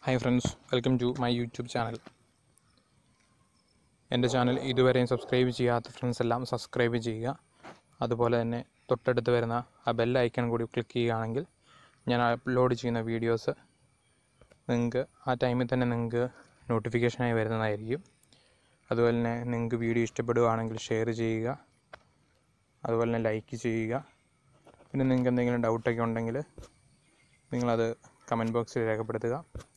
Hi friends welcome to my YouTube channel എൻ്റെ channel ഇതുവരെയും subscribe ചെയ്യാത്ത ഫ്രണ്ട്സ് എല്ലാം സബ്സ്ക്രൈബ് ചെയ്യുക അതുപോലെ തന്നെ തൊട്ടടുത്ത് വരുന്ന ആ ബെൽ ഐക്കൺ കൂടി ക്ലിക്ക് ചെയ്യുകയാണെങ്കിൽ ഞാൻ അപ്ലോഡ് ചെയ്യുന്ന വീഡിയോസ് നിങ്ങൾക്ക് ആ ടൈമിൽ തന്നെ നിങ്ങൾക്ക് നോട്ടിഫിക്കേഷനായി വരുന്നതായിരിക്കും അതുപോലെ തന്നെ നിങ്ങൾക്ക് വീഡിയോ ഇഷ്ടപ്പെടുകയാണെങ്കിൽ ഷെയർ ചെയ്യുക അതുപോലെ തന്നെ ലൈക്ക് ചെയ്യുക പിന്നെ നിങ്ങൾക്ക് എന്തെങ്കിലും ഡൗട്ടൊക്കെ ഉണ്ടെങ്കിൽ നിങ്ങളത് കമൻറ്റ് ബോക്സിൽ രേഖപ്പെടുത്തുക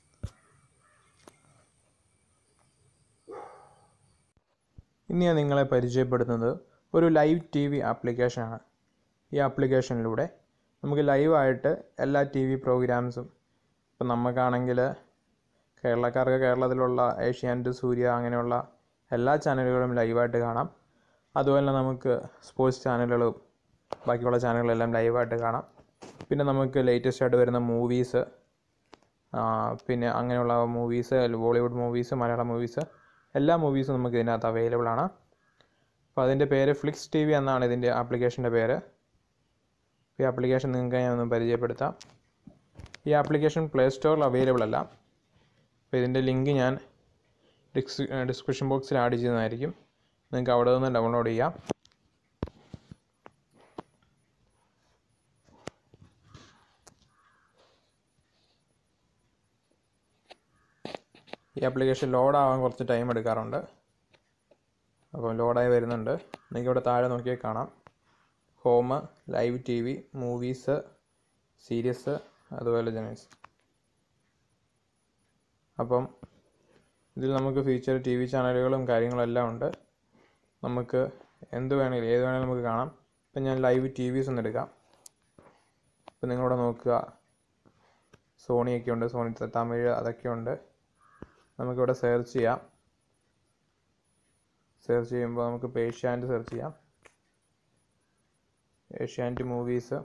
ഇന്ന് ഞാൻ നിങ്ങളെ പരിചയപ്പെടുത്തുന്നത് ഒരു ലൈവ് ടി വി ആപ്ലിക്കേഷനാണ് ഈ ആപ്ലിക്കേഷനിലൂടെ നമുക്ക് ലൈവായിട്ട് എല്ലാ ടി വി പ്രോഗ്രാംസും ഇപ്പം നമുക്കാണെങ്കിൽ കേരളക്കാർക്ക് കേരളത്തിലുള്ള ഏഷ്യാനെറ്റ് സൂര്യ അങ്ങനെയുള്ള എല്ലാ ചാനലുകളും ലൈവായിട്ട് കാണാം അതുപോലെ തന്നെ നമുക്ക് സ്പോർട്സ് ചാനലുകളും ബാക്കിയുള്ള ചാനലുകളെല്ലാം ലൈവായിട്ട് കാണാം പിന്നെ നമുക്ക് ലേറ്റസ്റ്റ് ആയിട്ട് വരുന്ന മൂവീസ് പിന്നെ അങ്ങനെയുള്ള movies Bollywood movies Malayalam movies എല്ലാ മൂവീസും നമുക്ക് ഇതിനകത്ത് അവൈലബിൾ ആണ് അപ്പോൾ അതിൻ്റെ പേര് ഫ്ലിക്സ് ടി വി എന്നാണ് ഇതിൻ്റെ ആപ്ലിക്കേഷൻ്റെ പേര് ഈ ആപ്ലിക്കേഷൻ നിങ്ങൾക്ക് ഞാൻ ഒന്ന് പരിചയപ്പെടുത്താം ഈ ആപ്ലിക്കേഷൻ പ്ലേ സ്റ്റോറിൽ അവൈലബിൾ അല്ല അപ്പോൾ ഇതിൻ്റെ ലിങ്ക് ഞാൻ ഡിസ് ഡിസ്ക്രിപ്ഷൻ ബോക്സിൽ ആഡ് ചെയ്യുന്നതായിരിക്കും നിങ്ങൾക്ക് അവിടെ നിന്ന് ഡൗൺലോഡ് ചെയ്യാം ഈ ആപ്ലിക്കേഷൻ ലോഡ് ആവാൻ കുറച്ച് ടൈം എടുക്കാറുണ്ട് അപ്പോൾ ലോഡായി വരുന്നുണ്ട് നിങ്ങൾക്ക് ഇവിടെ താഴെ നോക്കിയാൽ കാണാം home live T V movies series അതുപോലെ ജനേഴ്സ് അപ്പം ഇതിൽ നമുക്ക് ഫീച്ചർ ടി വി ചാനലുകളും കാര്യങ്ങളും എല്ലാം ഉണ്ട് നമുക്ക് എന്ത് വേണമെങ്കിലും ഏത് വേണമെങ്കിലും നമുക്ക് കാണാം ഇപ്പം ഞാൻ ലൈവ് ടി വിസ് ഒന്ന് എടുക്കാം ഇപ്പം നിങ്ങളിവിടെ നോക്കുക സോണിയൊക്കെ ഉണ്ട് സോണി തമിഴ് അതൊക്കെ ഉണ്ട് നമുക്കിവിടെ സെർച്ച് ചെയ്യാം സെർച്ച് ചെയ്യുമ്പോൾ നമുക്ക് ഏഷ്യാനെറ്റ് സെർച്ച് ചെയ്യാം ഏഷ്യാനെറ്റ് മൂവീസ്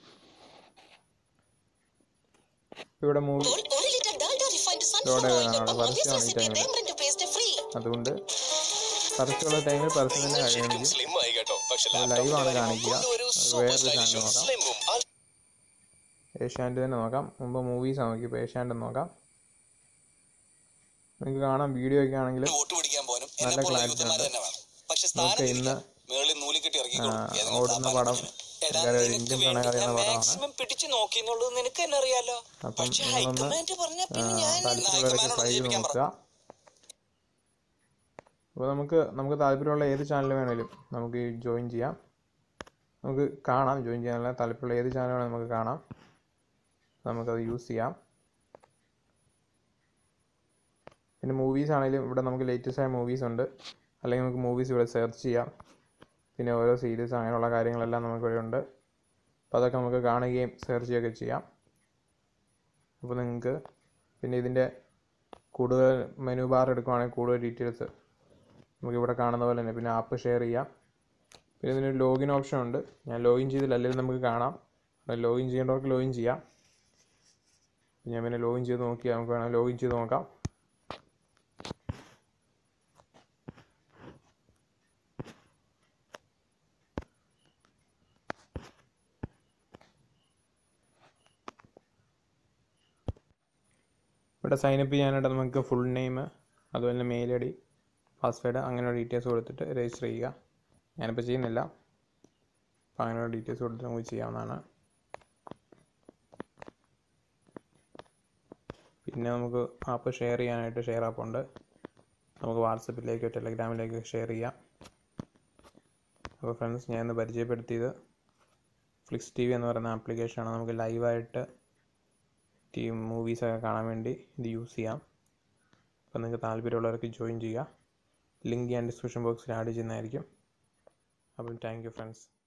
ഇവിടെ മൂവി ഒരു ലിറ്റർ ഡാൽഡ റിഫൈൻഡ് ലോഡ് സൺഫ്ലവർ ഓയിലിനൊപ്പം ആകാനുള്ള നവ്യ പരസ്യമാണ് ഈ സൊസൈറ്റി ടൈമിൽ പേയ്മെന്റ് പേസ്റ്റ് ഫ്രീ അതുകൊണ്ട് പരസ്യമുള്ള ടൈമിൽ പരസ്യം തന്നെ കാണിക്കും സ്ലിം ആയി കേട്ടോ പക്ഷെ ലൈവ് ആണ് കാണിക്കുക ഒരു അത് സൂപ്പർ വേറൊരു ചാനൽ സ്റ്റൈലിഷും നോക്കാം സ്ലിമ്മും ഏഷ്യാനെറ്റ് തന്നെ നോക്കാം മുമ്പ് മൂവീസ് നോക്കി ഇപ്പോൾ ഏഷ്യാനെറ്റ് നോക്കാം നിങ്ങൾക്ക് കാണാം വീഡിയോ ഒക്കെ ആണെങ്കിൽ വോട്ട് പിടിക്കാൻ പോകാനും നല്ല എന്നെ പോലെ clarity യൂത്തന്മാർ ഉണ്ട്. തന്നെ വേണം പക്ഷെ നമുക്ക് സ്ഥാനം ഇന്ന് മേളിൽ നൂലി കെട്ടി ആ, ഇറക്കിക്കോളും ഏതെങ്കിലും ഓടുന്ന താപ്പാനം പടം കുഞ്ഞിന്. എടാ, എല്ലാവരും നിനക്ക് ഇന്ത്യൻ വേണ്ടി പ്രണയ ഞാൻ പടമാണ് മാക്സിമം പിടിച്ചു നോക്കിന്നുള്ളത് നിനക്ക് തന്നെ അറിയാലോ അപ്പം പക്ഷെ നിങ്ങളൊന്ന് ഹൈക്കമാൻഡ് പറഞ്ഞ പിന്നെ ഞാൻ താല്പര്യമുള്ളവരൊക്കെ ഹൈക്കമാൻഡോട് ട്രൈ ചെയ്ത് ജീവിക്കാൻ നോക്കുക അപ്പോൾ നമുക്ക് നമുക്ക് താല്പര്യമുള്ള ഏത് ചാനൽ വേണേലും നമുക്ക് ഈ ജോയിൻ ചെയ്യാം നമുക്ക് കാണാം ജോയിൻ ചെയ്യാനുള്ള താല്പര്യമുള്ള ഏത് ചാനൽ വേണമെങ്കിലും നമുക്ക് കാണാം നമുക്കത് യൂസ് ചെയ്യാം പിന്നെ മൂവീസ് ആണെങ്കിലും ഇവിടെ നമുക്ക് ലേറ്റസ്റ്റ് ആയ മൂവീസ് ഉണ്ട് അല്ലെങ്കിൽ നമുക്ക് മൂവീസ് ഇവിടെ സെർച്ച് ചെയ്യാം പിന്നെ ഓരോ സീരീസ് അങ്ങനെയുള്ള കാര്യങ്ങളെല്ലാം നമുക്ക് ഇവിടെ ഉണ്ട് അപ്പോൾ അതൊക്കെ നമുക്ക് കാണുകയും സെർച്ച് ചെയ്യുകയൊക്കെ ചെയ്യാം അപ്പോൾ നിങ്ങൾക്ക് പിന്നെ ഇതിൻ്റെ കൂടുതൽ മെനു ബാർ എടുക്കുവാണെങ്കിൽ കൂടുതൽ ഡീറ്റെയിൽസ് നമുക്ക് ഇവിടെ കാണുന്ന പോലെ തന്നെ പിന്നെ ആപ്പ് ഷെയർ ചെയ്യാം പിന്നെ ഇതിനൊരു ലോഗിൻ ഓപ്ഷൻ ഉണ്ട് ഞാൻ ലോഗിൻ ചെയ്തില്ല അല്ലെങ്കിൽ നമുക്ക് കാണാം ലോഗിൻ ചെയ്യേണ്ടവർക്ക് ലോഗിൻ ചെയ്യാം ഞാൻ പിന്നെ ലോഗിൻ ചെയ്ത് നോക്കിയാൽ നമുക്ക് വേണം ലോഗിൻ ചെയ്ത് നോക്കാം ഇവിടെ സൈനപ്പ് ചെയ്യാനായിട്ട് നമുക്ക് ഫുൾ നെയിം അതുപോലെ തന്നെ മെയിൽ ഐ ഡി പാസ്വേഡ് അങ്ങനെയുള്ള ഡീറ്റെയിൽസ് കൊടുത്തിട്ട് രജിസ്റ്റർ ചെയ്യുക ഞാനിപ്പോൾ ചെയ്യുന്നില്ല അപ്പോൾ അങ്ങനെയുള്ള ഡീറ്റെയിൽസ് കൊടുത്തിട്ട് നമുക്ക് ചെയ്യാവുന്നതാണ് പിന്നെ നമുക്ക് ആപ്പ് ഷെയർ ചെയ്യാനായിട്ട് ഷെയർ ആപ്പ് ഉണ്ട് നമുക്ക് വാട്സപ്പിലേക്കോ ടെലഗ്രാമിലേക്കോ ഷെയർ ചെയ്യാം അപ്പോൾ ഫ്രണ്ട്സ് ഞാൻ ഇന്ന് പരിചയപ്പെടുത്തിയത് ഫ്ലിക്സ് ടി വി എന്ന് പറയുന്ന ആപ്ലിക്കേഷനാണ് നമുക്ക് ലൈവായിട്ട് ടി മൂവീസൊക്കെ കാണാൻ വേണ്ടി ഇത് യൂസ് ചെയ്യാം അപ്പോൾ നിങ്ങൾക്ക് താല്പര്യമുള്ളവർക്ക് ജോയിൻ ചെയ്യുക ലിങ്ക് ഞാൻ ഡിസ്ക്രിപ്ഷൻ ബോക്സിൽ ആഡ് ചെയ്യുന്നതായിരിക്കും അപ്പം താങ്ക് യു ഫ്രണ്ട്സ്